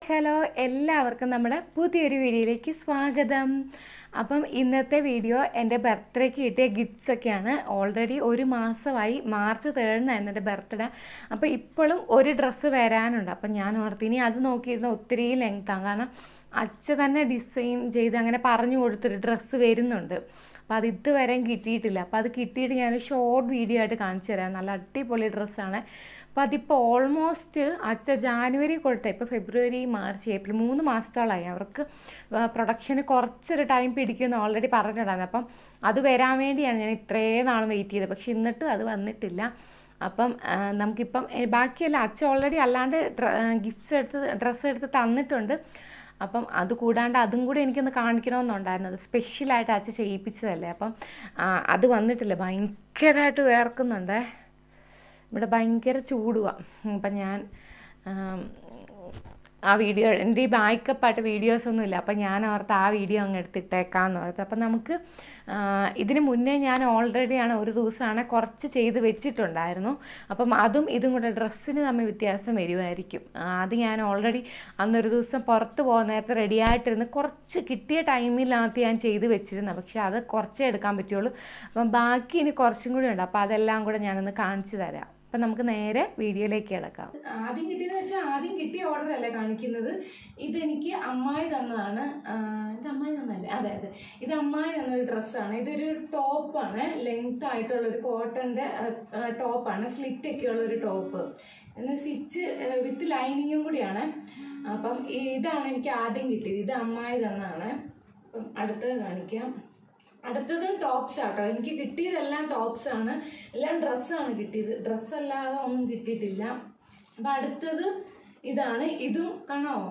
hello എല്ലാവർക്കും നമ്മുടെ പുതിയൊരു വീഡിയോയിലേക്ക് സ്വാഗതം അപ്പം ഇന്നത്തെ വീഡിയോ എൻ്റെ ബർത്ത്ഡേക്ക് കിട്ടിയ ഗിഫ്റ്റ്സ് ഒക്കെയാണ് ഓൾറെഡി ഒരു മാസമായി മാർച്ച് തേർഡിനായിരുന്നു എൻ്റെ ബർത്ത്ഡേ അപ്പോൾ ഇപ്പോഴും ഒരു ഡ്രസ്സ് വരാനുണ്ട് അപ്പം ഞാൻ ഓർത്ത് ഇനി അത് നോക്കിയിരുന്ന ഒത്തിരി ലെങ്ത്താണ് കാരണം അച്ഛ തന്നെ ഡിസൈൻ ചെയ്ത് അങ്ങനെ പറഞ്ഞു കൊടുത്തൊരു ഡ്രസ്സ് വരുന്നുണ്ട് അപ്പോൾ അത് ഇതുവരെയും കിട്ടിയിട്ടില്ല അപ്പോൾ അത് കിട്ടിയിട്ട് ഞാൻ ഷോർട്ട് വീഡിയോ ആയിട്ട് കാണിച്ചു തരാം നല്ല അടിപൊളി ഡ്രസ്സാണ് അപ്പോൾ അതിപ്പോൾ ഓൾമോസ്റ്റ് അച്ഛ ജാനുവരി കൊടുത്ത ഇപ്പോൾ ഫെബ്രുവരി മാർച്ച് ഏപ്രിൽ മൂന്ന് മാസത്തോളമായി അവർക്ക് പ്രൊഡക്ഷന് കുറച്ചൊരു ടൈം പിടിക്കുമെന്ന് ഓൾറെഡി പറഞ്ഞിട്ടുണ്ടായിരുന്നു അപ്പം അത് വരാൻ വേണ്ടിയാണ് ഞാൻ ഇത്രയും നാൾ വെയിറ്റ് ചെയ്തത് പക്ഷെ എന്നിട്ടും അത് വന്നിട്ടില്ല അപ്പം ആ, നമുക്കിപ്പം ഏ, ബാക്കിയല്ല അച്ഛൻ ഓൾറെഡി അല്ലാണ്ട് ഗിഫ്റ്റ്സ് എടുത്ത് ഡ്രസ്സ് എടുത്ത് തന്നിട്ടുണ്ട് അപ്പം അത് കൂടാണ്ട് അതും കൂടി എനിക്കൊന്ന് കാണിക്കണമെന്നുണ്ടായിരുന്നു അത് സ്പെഷ്യലായിട്ട് അച്ഛൻ ചെയ്യിപ്പിച്ചതല്ലേ അപ്പം ആ, അത് വന്നിട്ടില്ല ഭയങ്കരമായിട്ട് വേർക്കുന്നുണ്ടേ ഇവിടെ ഭയങ്കര ചൂടുവാണ് അപ്പം ഞാൻ ആം, ആ വീഡിയോ എൻ്റെ ഈ ബാക്കപ്പായിട്ട് വീഡിയോസൊന്നും ഇല്ല അപ്പം ഞാൻ ഓർത്ത് ആ വീഡിയോ അങ്ങ് എടുത്തിട്ടേക്കാമെന്ന് ഓർത്ത് അപ്പം നമുക്ക് ആ, ഇതിന് മുന്നേ ഞാൻ ഓൾറെഡിയാണ് ഒരു ദിവസമാണ് കുറച്ച് ചെയ്ത് വെച്ചിട്ടുണ്ടായിരുന്നു അപ്പം അതും ഇതും കൂടെ ഡ്രസ്സിന് തമ്മിൽ വ്യത്യാസം വരുമായിരിക്കും ആ, അത് ഞാൻ ഓൾറെഡി അന്നൊരു ദിവസം പുറത്ത് പോകാൻ നേരത്തെ റെഡി ആയിട്ടിരുന്ന് കുറച്ച് കിട്ടിയ ടൈമിനകത്ത് ഞാൻ ചെയ്ത് വെച്ചിരുന്നു പക്ഷേ അത് കുറച്ചേ എടുക്കാൻ പറ്റുള്ളൂ അപ്പം ബാക്കി ഇനി കുറച്ചും കൂടി ഉണ്ട് അപ്പോൾ അതെല്ലാം കൂടെ ഞാനൊന്ന് കാണിച്ചു തരാം അപ്പം നമുക്ക് നേരെ വീഡിയോയിലേക്ക് കിടക്കാം ആദ്യം കിട്ടിയെന്ന് വെച്ചാൽ ആദ്യം കിട്ടിയ ഓർഡർ അല്ലേ കാണിക്കുന്നത് ഇതെനിക്ക് അമ്മായി തന്നതാണ് ആ, ഇത് അമ്മായി തന്നല്ലേ അതെ അതെ ഇത് അമ്മായി തന്നൊരു ഡ്രസ്സാണ് ഇതൊരു ടോപ്പാണ് ലെങ്ത് ആയിട്ടുള്ള ഒരു കോട്ടന്റെ ടോപ്പാണ് സ്ലിറ്റ് ഒക്കെ ഉള്ള ഒരു ടോപ്പ് എന്ന് സ്റ്റിച്ച് വിത്ത് ലൈനിങ്ങും കൂടിയാണ് അപ്പം ഇതാണ് എനിക്ക് ആദ്യം കിട്ടിയത് ഇത് അമ്മായി തന്നതാണ് അപ്പം അടുത്തത് കാണിക്കാം അടുത്തതും ടോപ്സ് ആട്ടോ എനിക്ക് കിട്ടിയതെല്ലാം ടോപ്സ് ആണ് എല്ലാം ഡ്രസ്സാണ് കിട്ടിയത് ഡ്രസ്സ് അല്ലാതെ ഒന്നും കിട്ടിയിട്ടില്ല അപ്പൊ അടുത്തത് ഇതാണ് ഇതും കാണാവോ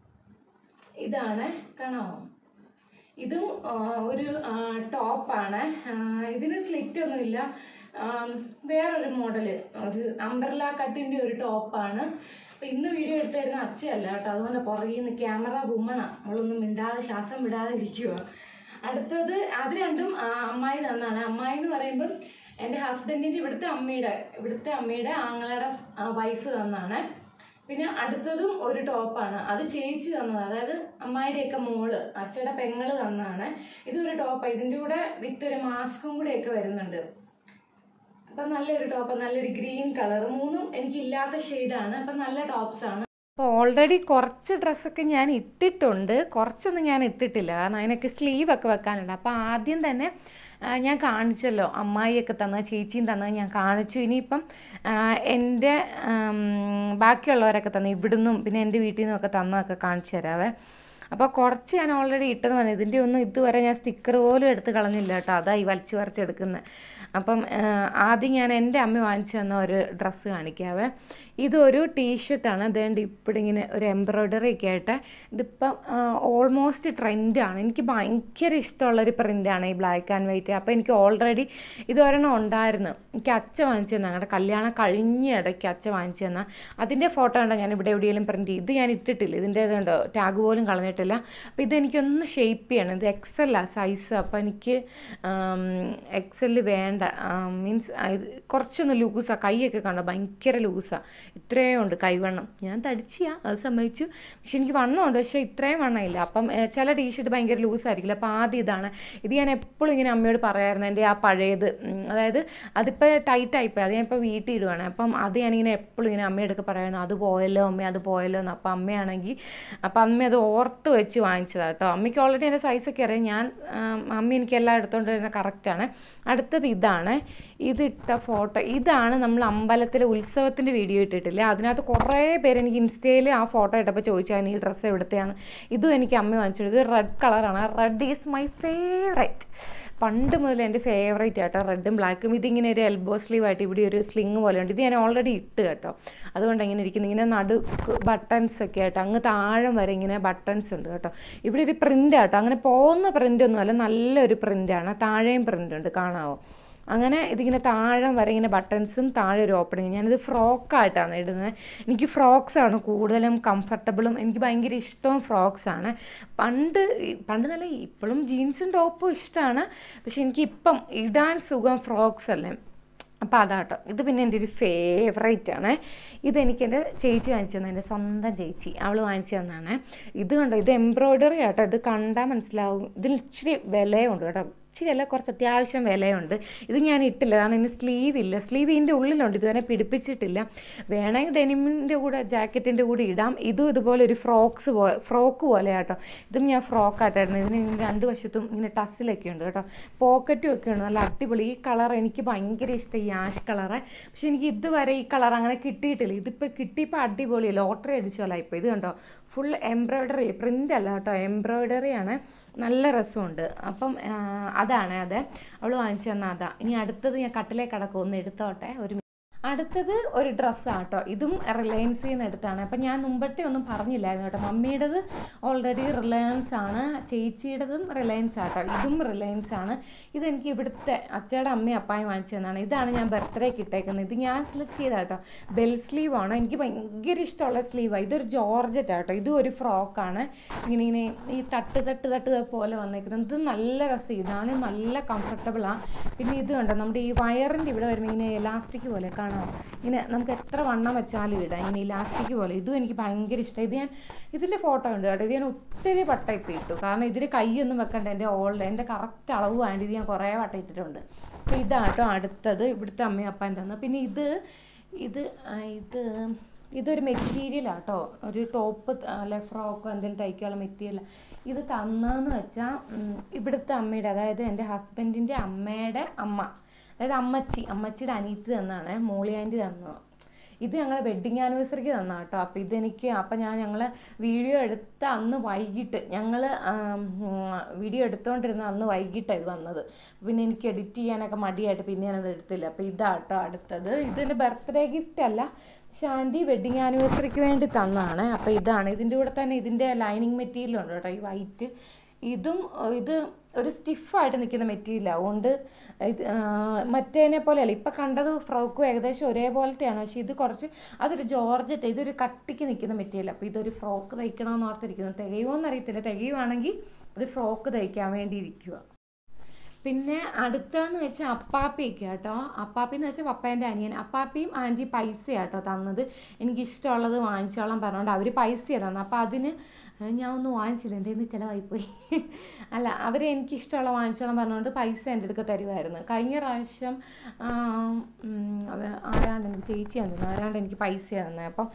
ഇതാണ് കാണാവോ ഇതും ആ, ഒരു ടോപ്പാണ് ഇതിന് സ്ലിറ്റ് ഒന്നുമില്ല ആ, വേറൊരു മോഡല് ഒരു അംബ്രല കട്ടിന്റെ ഒരു ടോപ്പാണ് അപ്പൊ ഇന്ന് വീഡിയോ എടുത്തു തരുന്ന അച്ഛയല്ല കേട്ടോ അതുകൊണ്ട് പുറകിൽ നിന്ന് ക്യാമറ ബുമ്മണ അവളൊന്നും മിണ്ടാതെ ശ്വാസം വിടാതെ ഇരിക്കുക അടുത്തത് അത് രണ്ടും ആ, അമ്മായി തന്നാണ് അമ്മായി എന്ന് പറയുമ്പം എൻ്റെ ഹസ്ബൻഡിന്റെ ഇവിടുത്തെ അമ്മയുടെ ഇവിടുത്തെ അമ്മയുടെ ആങ്ങളുടെ വൈഫ് തന്നാണ് പിന്നെ അടുത്തതും ഒരു ടോപ്പാണ് അത് ചേച്ചി തന്നത് അതായത് അമ്മായിയുടെയൊക്കെ മോള് അച്ഛയുടെ പെങ്ങള് തന്നാണ് ഇതൊരു ടോപ്പ് ഇതിന്റെ കൂടെ വിത്ത് ഒരു മാസ്കും കൂടെ ഒക്കെ വരുന്നുണ്ട് അപ്പൊ നല്ലൊരു ടോപ്പ് നല്ലൊരു ഗ്രീൻ കളർ മൂന്നും എനിക്ക് ഇല്ലാത്ത ഷെയ്ഡാണ് അപ്പൊ നല്ല ടോപ്സ് ആണ് അപ്പോൾ ഓൾറെഡി കുറച്ച് ഡ്രസ്സൊക്കെ ഞാൻ ഇട്ടിട്ടുണ്ട് കുറച്ചൊന്നും ഞാൻ ഇട്ടിട്ടില്ല കാരണം അതിനൊക്കെ സ്ലീവ് ഒക്കെ വെക്കാനുണ്ട് അപ്പോൾ ആദ്യം തന്നെ ആ, ഞാൻ കാണിച്ചല്ലോ അമ്മായിയൊക്കെ തന്ന ചേച്ചിയും തന്നത് ഞാൻ കാണിച്ചു ഇനിയിപ്പം ആ, എൻ്റെ ആം, ബാക്കിയുള്ളവരൊക്കെ തന്ന ഇവിടുന്നും പിന്നെ എൻ്റെ വീട്ടിൽ നിന്നൊക്കെ തന്നതൊക്കെ കാണിച്ചു തരാവേ അപ്പോൾ കുറച്ച് ഞാൻ ഓൾറെഡി ഇട്ടത് മതി ഇതിൻ്റെ ഒന്നും ഇതുവരെ ഞാൻ സ്റ്റിക്കർ പോലും എടുത്ത് കളഞ്ഞില്ല കേട്ടോ അതായി വലിച്ചു പറിച്ചെടുക്കുന്നത് അപ്പം ആ, ആദ്യം ഞാൻ എൻ്റെ അമ്മ വാങ്ങിച്ചു തന്ന ഒരു ഡ്രസ്സ് കാണിക്കാവേ ഇതൊരു ടീഷർട്ടാണ് അതുകൊണ്ട് ഇപ്പോഴും ഇങ്ങനെ ഒരു എംബ്രോയ്ഡറി ഒക്കെ ആയിട്ട് ഇതിപ്പം ഓൾമോസ്റ്റ് ട്രെൻഡാണ് എനിക്ക് ഭയങ്കര ഇഷ്ടമുള്ളൊരു പ്രിൻ്റാണ് ഈ ബ്ലാക്ക് ആൻഡ് വൈറ്റ് അപ്പോൾ എനിക്ക് ഓൾറെഡി ഇതൊരെണ്ണം ഉണ്ടായിരുന്നു എനിക്ക് അച്ഛ വാങ്ങിച്ചു തന്നെ ഞങ്ങളുടെ കല്യാണം കഴിഞ്ഞ ഇടയ്ക്ക് അച്ഛ വാങ്ങിച്ചു തന്ന അതിൻ്റെ ഫോട്ടോ ഉണ്ടോ ഞാൻ ഇവിടെ എവിടെയെങ്കിലും പ്രിൻറ്റ് ചെയ്ത് ഇത് ഞാൻ ഇട്ടിട്ടില്ല ഇതിൻ്റെ ഇതുണ്ടോ ടാഗ് പോലും കളഞ്ഞിട്ടില്ല അപ്പോൾ ഇതെനിക്കൊന്ന് ഷേപ്പ് ചെയ്യണം ഇത് എക്സൽ ആ സൈസ് അപ്പോൾ എനിക്ക് എക്സൽ വേണ്ട മീൻസ് കുറച്ചൊന്ന് ലൂസാണ് കൈയൊക്കെ കണ്ടോ ഭയങ്കര ലൂസാണ് ഇത്രയും ഉണ്ട് കൈവണ്ണം ഞാൻ തടിച്ചിയാ അത് സമ്മതിച്ചു പക്ഷെ എനിക്ക് വണ്ണമുണ്ട് പക്ഷേ ഇത്രയും വണ്ണമില്ല അപ്പം ഏഹ്, ചില ടീഷർട്ട് ഭയങ്കര ലൂസായിരിക്കില്ല അപ്പോൾ ആദ്യം ഇതാണ് ഇത് ഞാൻ എപ്പോഴും ഇങ്ങനെ അമ്മയോട് പറയായിരുന്നു എൻ്റെ ആ പഴയത് ഉം, അതായത് അതിപ്പോൾ ടൈറ്റ് ആയിപ്പോയി അത് ഞാൻ ഇപ്പോൾ വീട്ടിൽ ഇടുവാണ് അപ്പം അത് ഞാനിങ്ങനെ എപ്പോഴും ഇങ്ങനെ അമ്മയോടൊക്കെ പറയണം അത് പോയല്ലോ അമ്മ അത് പോയല്ലോ എന്ന് അപ്പം അമ്മയാണെങ്കിൽ അപ്പം അമ്മ അത് ഓർത്ത് വെച്ച് വാങ്ങിച്ചതാണ് കേട്ടോ അമ്മയ്ക്ക് ഓൾറെഡി എൻ്റെ സൈസൊക്കെ അറിയാം ഞാൻ ആം, അമ്മ എനിക്ക് എല്ലാം എടുത്തുകൊണ്ട് വരുന്ന കറക്റ്റാണ് അടുത്തത് ഇതാണ് ഇതിട്ട ഫോട്ടോ ഇതാണ് നമ്മൾ അമ്പലത്തിലെ ഉത്സവത്തിൻ്റെ വീഡിയോ ഇട്ടിട്ടില്ലേ അതിനകത്ത് കുറേ പേര് എനിക്ക് ഇൻസ്റ്റയിൽ ആ ഫോട്ടോ ഇട്ടപ്പോൾ ചോദിച്ചാൽ ഈ ഡ്രസ്സ് എവിടുത്തെയാണ് ഇതും എനിക്ക് അമ്മ വാങ്ങിച്ചത് ഇത് റെഡ് കളറാണ് റെഡ് ഈസ് മൈ ഫേവറേറ്റ് പണ്ട് മുതൽ എൻ്റെ ഫേവറേറ്റ് ആട്ടോ റെഡും ബ്ലാക്കും ഇതിങ്ങനെ ഒരു എൽബോ സ്ലീവ് ആയിട്ട് ഇവിടെ ഒരു സ്ലിങ് പോലെ ഉണ്ട് ഇത് ഞാൻ ഓൾറെഡി ഇട്ട് കേട്ടോ അതുകൊണ്ട് ഇങ്ങനെ ഇരിക്കുന്നത് ഇങ്ങനെ നടു ബട്ടൺസ് ഒക്കെ ആയിട്ട് അങ്ങ് താഴെ വരെ ഇങ്ങനെ ബട്ടൺസ് ഉണ്ട് കേട്ടോ ഇവിടെ ഒരു പ്രിൻ്റ് ആട്ടോ അങ്ങനെ പോകുന്ന പ്രിൻ്റ് ഒന്നും അല്ല നല്ലൊരു പ്രിൻ്റാണ് താഴെയും പ്രിൻ്റ് ഉണ്ട് കാണാവോ അങ്ങനെ ഇതിങ്ങനെ താഴെ വരെ ഇങ്ങനെ ബട്ടൺസും താഴെ ഒരു ഓപ്പണിങ് ഞാനിത് ഫ്രോക്കായിട്ടാണ് ഇടുന്നത് എനിക്ക് ഫ്രോക്സ് ആണ് കൂടുതലും കംഫർട്ടബിളും എനിക്ക് ഭയങ്കര ഇഷ്ടവും ഫ്രോക്സ് ആണ് പണ്ട് ഈ- പണ്ട് നല്ല ഇപ്പോഴും ജീൻസും ടോപ്പും ഇഷ്ടമാണ് പക്ഷെ എനിക്ക് ഇപ്പം ഇടാൻ സുഖം ഫ്രോക്സ് അല്ലേ അപ്പോൾ അതാട്ടോ ഇത് പിന്നെ എൻ്റെ ഒരു ഫേവറേറ്റ് ആണ് ഇതെനിക്ക് എൻ്റെ ചേച്ചി വാങ്ങിച്ചു തന്നെ എൻ്റെ സ്വന്തം ചേച്ചി അവൾ വാങ്ങിച്ചു തന്നാണ് ഇത് കണ്ടോ ഇത് എംബ്രോയ്ഡറി ആട്ടോ ഇത് കണ്ടാൽ മനസ്സിലാവും ഇതിൽ ഇച്ചിരി വിലയുണ്ട് കേട്ടോ ഇച്ചിരി അല്ല കുറച്ച് അത്യാവശ്യം വിലയുണ്ട് ഇത് ഞാൻ ഇട്ടില്ല കാരണം ഇതിന് സ്ലീവ് ഇല്ല സ്ലീവ് ഇതിൻ്റെ ഉള്ളിലുണ്ട് ഇതുവരെ പിടിപ്പിച്ചിട്ടില്ല വേണമെങ്കിൽ ഡെനിമിൻ്റെ കൂടെ ജാക്കറ്റിൻ്റെ കൂടെ ഇടാം ഇതും ഇതുപോലെ ഒരു ഫ്രോക്സ് പോലെ ഫ്രോക്ക് പോലെ കേട്ടോ ഇതും ഞാൻ ഫ്രോക്ക് ആയിട്ടായിരുന്നു ഇതിന് ഇങ്ങനെ രണ്ട് വശത്തും ഇങ്ങനെ ടസ്സിലൊക്കെ ഉണ്ട് കേട്ടോ പോക്കറ്റും ഒക്കെ ഉണ്ട് നല്ല അടിപൊളി ഈ കളർ എനിക്ക് ഭയങ്കര ഇഷ്ടം ഈ ആഷ് കളറ് പക്ഷെ എനിക്ക് ഇതുവരെ ഈ കളർ അങ്ങനെ കിട്ടിയിട്ടില്ല ഇതിപ്പോൾ കിട്ടിയപ്പോൾ അടിപൊളി ലോട്ടറി അടിച്ച പോലെ ഇപ്പോൾ ഇത് കണ്ടോ ഫുൾ എംബ്രോയ്ഡറി പ്രിൻ്റ് അല്ല കേട്ടോ എംബ്രോയ്ഡറി ആണ് നല്ല രസമുണ്ട് അപ്പം ആ, അതാണ് അത് അവൾ വാങ്ങിച്ചു തന്ന അതാ ഇനി അടുത്തത് ഞാൻ കട്ടിലേക്ക് കടക്കും ഒന്ന് എടുത്തോട്ടെ ഒരു അടുത്തത് ഒരു ഡ്രസ്സാണ് കേട്ടോ ഇതും റിലയൻസിൽ നിന്ന് എടുത്താണ് അപ്പം ഞാൻ മുമ്പത്തെ ഒന്നും പറഞ്ഞില്ലായിരുന്നു കേട്ടോ മമ്മിയുടേത് ഓൾറെഡി റിലയൻസ് ആണ് ചേച്ചിയുടേതും റിലയൻസ് ആട്ടോ ഇതും റിലയൻസ് ആണ് ഇതെനിക്ക് ഇവിടുത്തെ അച്ചയുടെ അമ്മയും അപ്പായും വാങ്ങിച്ചു തന്നാണ് ഇതാണ് ഞാൻ ബർത്ത്ഡേക്ക് ഇട്ടേക്കുന്നത് ഇത് ഞാൻ സെലക്ട് ചെയ്ത കേട്ടോ ബെൽ സ്ലീവ് ആണ് എനിക്ക് ഭയങ്കര ഇഷ്ടമുള്ള സ്ലീവാണ് ഇതൊരു ജോർജറ്റ് ആട്ടോ ഇതും ഒരു ഫ്രോക്കാണ് ഇങ്ങനെ ഇങ്ങനെ ഈ തട്ട് തട്ട് തട്ട് പോലെ വന്നേക്കുന്നത് ഇത് നല്ല രസം ഇതാണ് നല്ല കംഫർട്ടബിളാണ് പിന്നെ ഇത് കണ്ടോ നമ്മുടെ ഈ വയറിൻ്റെ ഇവിടെ വരുമ്പോൾ ഇങ്ങനെ എലാസ്റ്റിക് പോലെ കാണാം ഇങ്ങനെ നമുക്ക് എത്ര വണ്ണം വെച്ചാലും ഇടാം ഇങ്ങനെ ഇലാസ്റ്റിക് പോലെ ഇതും എനിക്ക് ഭയങ്കര ഇഷ്ടം ഇത് ഞാൻ ഇതിൻ്റെ ഫോട്ടോ ഉണ്ട് കേട്ടോ ഇത് ഞാൻ ഒത്തിരി വട്ടം ഇപ്പം ഇട്ടു കാരണം ഇതിന് കൈയൊന്നും വെക്കണ്ട എൻ്റെ ഓൾഡ് എൻ്റെ കറക്റ്റ് അളവ് വേണ്ടി ഇത് ഞാൻ കുറേ വട്ടം ഇട്ടിട്ടുണ്ട് അപ്പോൾ ഇതാണ് കേട്ടോ അടുത്തത് ഇവിടുത്തെ അമ്മയും അപ്പാൻ തന്നത് പിന്നെ ഇത് ഇത് ആ, ഇത് ഇതൊരു മെറ്റീരിയൽ ആട്ടോ ഒരു ടോപ്പ് അല്ലെ ഫ്രോക്കോ എന്തെങ്കിലും തയ്ക്കാനുള്ള മെറ്റീരിയൽ ഇത് തന്നതെന്ന് വെച്ചാൽ ഇവിടുത്തെ അമ്മയുടെ അതായത് എൻ്റെ ഹസ്ബൻഡിൻ്റെ അമ്മയുടെ അമ്മ അതായത് അമ്മച്ചി അമ്മച്ചിയുടെ അനിയത്തി തന്നാണ് മോളി ആൻറ്റി തന്നു ഇത് ഞങ്ങൾ വെഡ്ഡിങ് ആനിവേഴ്സറിക്ക് തന്ന കേട്ടോ അപ്പോൾ ഇതെനിക്ക് അപ്പം ഞാൻ ഞങ്ങൾ വീഡിയോ എടുത്ത അന്ന് വൈകിട്ട് ഞങ്ങൾ വീഡിയോ എടുത്തുകൊണ്ടിരുന്ന അന്ന് വൈകിട്ടാണ് ഇത് വന്നത് പിന്നെ എനിക്ക് എഡിറ്റ് ചെയ്യാനൊക്കെ മടിയായിട്ട് പിന്നെ ഞാനത് എടുത്തില്ല അപ്പോൾ ഇതാട്ടോ അടുത്തത് ഇതെൻ്റെ ബർത്ത്ഡേ ഗിഫ്റ്റ് അല്ല പക്ഷെ ആൻറ്റി വെഡ്ഡിങ് ആനിവേഴ്സറിക്ക് വേണ്ടി തന്നതാണ് അപ്പോൾ ഇതാണ് ഇതിൻ്റെ കൂടെ തന്നെ ഇതിൻ്റെ ലൈനിങ് മെറ്റീരിയൽ ഉണ്ട് കേട്ടോ ഈ വൈറ്റ് ഇതും ഏഹ്, ഇത് ഒരു സ്റ്റിഫായിട്ട് നിൽക്കുന്ന മെറ്റീരിയൽ അതുകൊണ്ട് ഇത് ആ, മറ്റേനെ പോലെയല്ല ഇപ്പം കണ്ടത് ഫ്രോക്കും ഏകദേശം ഒരേപോലത്തെയാണ് പക്ഷേ ഇത് കുറച്ച് അതൊരു ജോർജറ്റ് ഇതൊരു കട്ടിക്ക് നിൽക്കുന്ന മെറ്റീരിയൽ അപ്പോൾ ഇതൊരു ഫ്രോക്ക് തയ്ക്കണമെന്ന് ഓർത്തിരിക്കുന്നത് തികയുമോയെന്ന് അറിയത്തില്ല തികയുവാണെങ്കിൽ അത് ഫ്രോക്ക് തയ്ക്കാൻ വേണ്ടി ഇരിക്കുക പിന്നെ അടുത്തതെന്ന് വെച്ചാൽ അപ്പാപ്പിയൊക്കെ കേട്ടോ അപ്പാപ്പി എന്ന് വെച്ചാൽ പപ്പേൻ്റെ അനിയൻ അപ്പാപ്പിയും ആൻറ്റി പൈസ കേട്ടോ തന്നത് എനിക്ക് ഇഷ്ടമുള്ളത് വാങ്ങിച്ചോളാൻ പറഞ്ഞുകൊണ്ട് അവർ പൈസയാണ് തന്നത് അപ്പോൾ അതിന് ഞാൻ ഒന്നും വാങ്ങിച്ചില്ല എൻ്റെ കയ്യിൽ ചിലവായിപ്പോയി അല്ല അവർ എനിക്ക് ഇഷ്ടമുള്ള വാങ്ങിച്ചോളാൻ പറഞ്ഞുകൊണ്ട് പൈസ എൻ്റെ അടുക്ക തരുമായിരുന്നു കഴിഞ്ഞ പ്രാവശ്യം ആ, ഉം, അവ- ആരാണ്ട് എനിക്ക് ചേച്ചിയാണ് തന്നത് ആരാണ്ട് എനിക്ക് പൈസ തന്നത് അപ്പം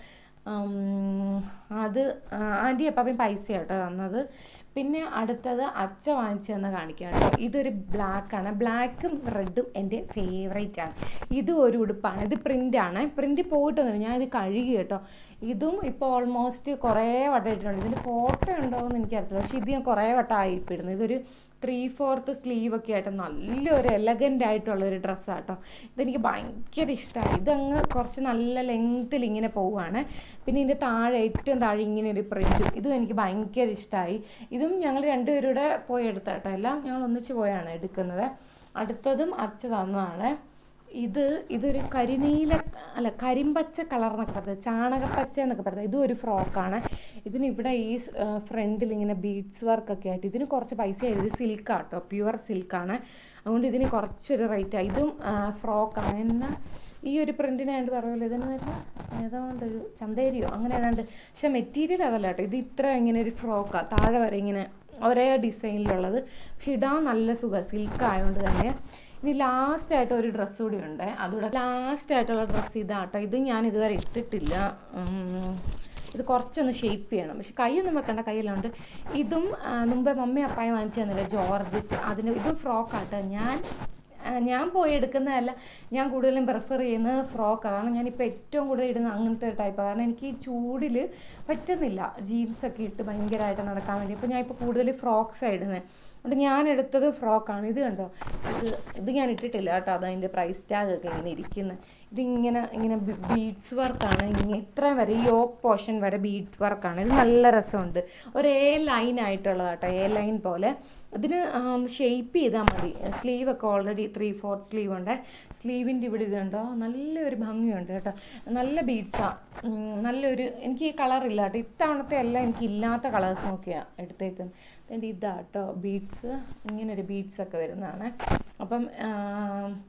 ഉം, അത് ആൻറ്റി അപ്പാപ്പയും പൈസ കേട്ടോ തന്നത് പിന്നെ അടുത്തത് അച്ഛ വാങ്ങിച്ചു തന്ന കാണിക്കാം കേട്ടോ ഇതൊരു ബ്ലാക്കാണ് ബ്ലാക്കും റെഡും എൻ്റെ ഫേവറേറ്റ് ആണ് ഇതും ഒരു ഉടുപ്പാണ് ഇത് പ്രിൻ്റാണ് പ്രിൻ്റ് പോയിട്ടൊന്നുമില്ല ഞാൻ ഇത് കഴുകി കേട്ടോ ഇതും ഇപ്പോൾ ഓൾമോസ്റ്റ് കുറേ വട്ടം ഇട്ടിട്ടുണ്ട് ഇതിൻ്റെ ഫോട്ടോ ഉണ്ടോ എന്ന് എനിക്കറിയത്തില്ല പക്ഷേ ഇത് ഞാൻ കുറേ വട്ടം ആയിപ്പിടുന്നു ഇതൊരു ത്രീ ഫോർത്ത് സ്ലീവ് ഒക്കെ ആയിട്ട് നല്ലൊരു എലഗൻ്റ് ആയിട്ടുള്ള ഒരു ഡ്രസ്സാണ് കേട്ടോ ഇതെനിക്ക് ഭയങ്കര ഇഷ്ടമായി ഇതങ്ങ് കുറച്ച് നല്ല ലെങ്ത്തിൽ ഇങ്ങനെ പോവുകയാണ് പിന്നെ ഇതിൻ്റെ താഴെ ഏറ്റവും താഴെ ഇങ്ങനെ ഒരു പ്രിൻറ്റും ഇതും എനിക്ക് ഭയങ്കര ഇഷ്ടമായി ഇതും ഞങ്ങൾ രണ്ടുപേരൂടെ പോയി എടുത്ത കേട്ടോ എല്ലാം ഞങ്ങൾ ഒന്നിച്ച് പോയാണ് എടുക്കുന്നത് അടുത്തതും അച്ഛ തന്നതാണ് ഇത് ഇതൊരു കരിനീല അല്ല കരിമ്പച്ച കളർ എന്നൊക്കെ പറയുന്നത് ചാണകപ്പച്ച എന്നൊക്കെ പറയുന്നത് ഇതും ഒരു ഫ്രോക്കാണ് ഇതിന് ഇവിടെ ഈ ഫ്രണ്ടിൽ ഇങ്ങനെ ബീഡ്സ് വർക്കൊക്കെ ആയിട്ട് ഇതിന് കുറച്ച് പൈസ ആയത് ഇത് സിൽക്കാണ് കേട്ടോ പ്യുവർ സിൽക്കാണ് അതുകൊണ്ട് ഇതിന് കുറച്ചൊരു റേറ്റാണ് ഇതും ഫ്രോക്കാണ് എന്നാൽ ഈ ഒരു പ്രിൻറ്റിനായിട്ട് പറയുമല്ലോ ഇതിന് വരുന്ന ഏതാണ്ട് ഒരു ചന്തേരിയോ അങ്ങനെ ഏതാണ്ട് പക്ഷെ മെറ്റീരിയൽ അതല്ല കേട്ടോ ഇത് ഇത്ര ഇങ്ങനെ ഒരു ഫ്രോക്കാണ് താഴെ വരെ ഇങ്ങനെ ഒരേ ഡിസൈനിലുള്ളത് പക്ഷെ ഇടാൻ നല്ല സുഖം സിൽക്ക് ആയതുകൊണ്ട് തന്നെ ഇനി ലാസ്റ്റ് ആയിട്ട് ഒരു ഡ്രസ്സ് കൂടി ഉണ്ട് അതുകൂടെ ലാസ്റ്റ് ആയിട്ടുള്ള ഡ്രസ്സ് ഇതാട്ടോ ഇത് ഞാൻ ഇതുവരെ ഇട്ടിട്ടില്ല ഉം, ഇത് കുറച്ചൊന്ന് ഷേപ്പ് ചെയ്യണം പക്ഷെ കൈയൊന്നും വെക്കേണ്ട കയ്യിലുണ്ട് ഇതും ആ, മുമ്പേ മമ്മി അപ്പായും വാങ്ങിച്ചു തന്നില്ല ജോർജറ്റ് അതിന് ഇതും ഫ്രോക്കാട്ടോ ഞാൻ ആ, ഞാൻ പോയി എടുക്കുന്നതല്ല ഞാൻ കൂടുതലും പ്രിഫർ ചെയ്യുന്നത് ഫ്രോക്കാണ് കാരണം ഞാനിപ്പോൾ ഏറ്റവും കൂടുതൽ ഇടുന്ന അങ്ങനത്തെ ഒരു ടൈപ്പാണ് കാരണം എനിക്ക് ഈ ചൂടിൽ പറ്റുന്നില്ല ജീൻസൊക്കെ ഇട്ട് ഭയങ്കരമായിട്ട് നടക്കാൻ വേണ്ടി ഇപ്പോൾ ഞാൻ ഇപ്പോൾ കൂടുതൽ ഫ്രോക്സാണ് ഇടുന്നത് അതുകൊണ്ട് ഞാൻ എടുത്തത് ഫ്രോക്കാണ് ഇത് കണ്ടോ ഇത് ഇത് ഞാൻ ഇട്ടിട്ടില്ല കേട്ടോ അത് അതിൻ്റെ പ്രൈസ് ടാഗ് ഒക്കെ ഇങ്ങനെ ഇരിക്കുന്നത് ഇതിങ്ങനെ ഇങ്ങനെ ബീഡ്സ് വർക്കാണ് ഇങ്ങനെ ഇത്രയും വരെ ഈ യോക്ക് പോർഷൻ വരെ ബീഡ് വർക്കാണ് ഇത് നല്ല രസമുണ്ട് ഒരേ ലൈൻ ആയിട്ടുള്ളത് കേട്ടോ എ ലൈൻ പോലെ ഇതിന് ഷെയ്പ്പ് ചെയ്താൽ മതി സ്ലീവൊക്കെ ഓൾറെഡി ത്രീ ഫോർത്ത് സ്ലീവ് ഉണ്ട് സ്ലീവിൻ്റെ ഇവിടെ ഇതുണ്ടോ നല്ലൊരു ഭംഗിയുണ്ട് കേട്ടോ നല്ല ബീഡ്സാണ് നല്ലൊരു എനിക്ക് ഈ കളറില്ല കേട്ടോ ഇത്തവണത്തെ എല്ലാം എനിക്ക് ഇല്ലാത്ത കളേഴ്സ് നോക്കിയാണ് എടുത്തേക്കുന്നത് അതിൻ്റെ ഇതാ കേട്ടോ ബീഡ്സ് ഇങ്ങനൊരു ബീഡ്സ് ഒക്കെ വരുന്നതാണ് അപ്പം ആ,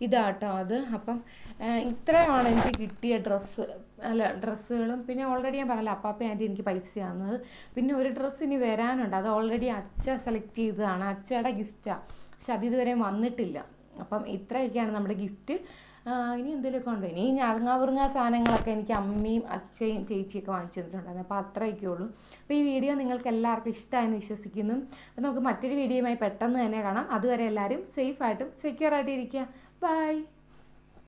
ഇതാട്ടോ അത് അപ്പം ആ, ഇത്രയാണ് എനിക്ക് കിട്ടിയ ഡ്രസ്സ് അല്ല ഡ്രസ്സുകളും പിന്നെ ഓൾറെഡി ഞാൻ പറഞ്ഞല്ലോ അപ്പാപ്പ ആൻറ്റി എനിക്ക് പൈസ തന്നത് പിന്നെ ഒരു ഡ്രസ്സ് ഇനി വരാനുണ്ട് അത് ഓൾറെഡി അച്ഛ സെലക്ട് ചെയ്തതാണ് അച്ഛയുടെ ഗിഫ്റ്റാണ് പക്ഷെ അത് ഇതുവരെ വന്നിട്ടില്ല അപ്പം ഇത്രയൊക്കെയാണ് നമ്മുടെ ഗിഫ്റ്റ് ഇനി എന്തെങ്കിലുമൊക്കെ ഉണ്ടോ ഇനി ഞറങ്ങാവുറുങ്ങ സാധനങ്ങളൊക്കെ എനിക്ക് അമ്മയും അച്ഛയും ചേച്ചിയൊക്കെ വാങ്ങിച്ചു തന്നിട്ടുണ്ടായിരുന്നു അപ്പോൾ അത്രയൊക്കെ ഉള്ളൂ അപ്പോൾ ഈ വീഡിയോ നിങ്ങൾക്ക് എല്ലാവർക്കും ഇഷ്ടമായെന്ന് വിശ്വസിക്കുന്നു അപ്പോൾ നമുക്ക് മറ്റൊരു വീഡിയോയുമായി പെട്ടെന്ന് തന്നെ കാണാം അതുവരെ എല്ലാവരും സേഫായിട്ടും സെക്യൂർ ആയിട്ട് ഇരിക്കുക ബൈ